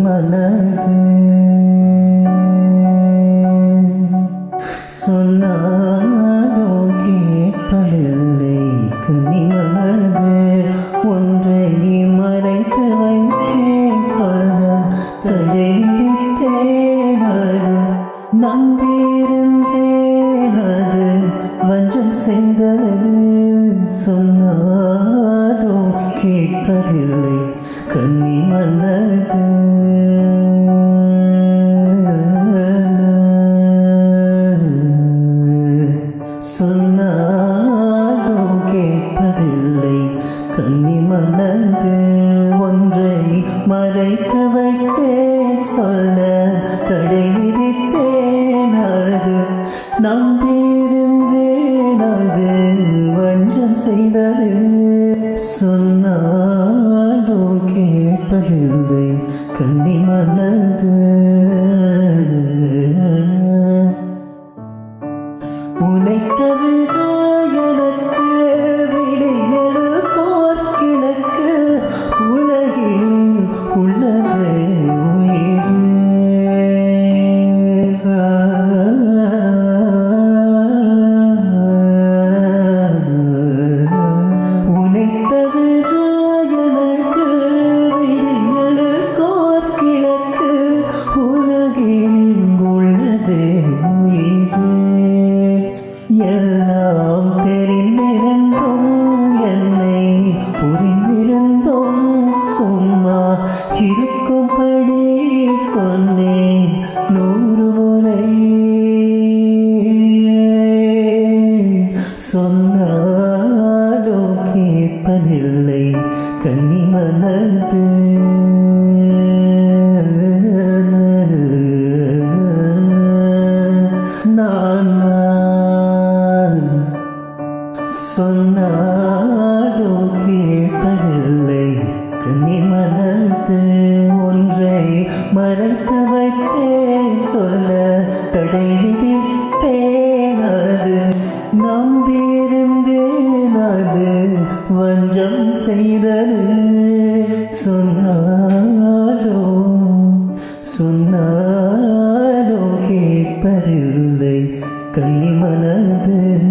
மனது சொன்னாலும் கேட்பதில்லை கன்னி மனது ஒன்றை மறைத்து வைத்தேன் சொல்ல தழைத்தேன் அது நம்பியிருந்தேன் அது வஞ்சம் செய்தது சொன்னாலும் கேட்பதில்லை கன்னி மனது சொன்னாலும் கேட்பதில்லை கன்னி மனது ஒன்றை மறைத்து வைத்தேன் சொல்ல தடை விதித்தேன் அது நம்பியிருந்தேன் அது வஞ்சம் செய்தது சொன்னாலும் கேட்பதில்லை கன்னி மனது உனை தவிர எனக்கு விடையடு கோர்க்கிழக்கு உலகில் உள்ளது உயிர் உனை தவிர எனக்கு விடையடு கோர்க்கிழக்கு உலகில் உள்ளது உயிரே எல்லாம் தெரிந்திருந்தும் என்னை புரிந்திருந்தும் சும்மா இருக்கும்படி சொன்னேன் நூறு முறை சொன்னாலும் கேட்பதில்லை கன்னி மனது நான் நான் சொன்னாலும் கேட்பதில்லை கன்னி மனது ஒன்றை மறைத்து வைத்தேன் சொல்ல தடை விதித்தேன் அது நம்பியிருந்தேன் அது வஞ்சம் செய்தது சொன்னாலோ சொன்னாலோ கேட்பதில்லை கன்னி மனது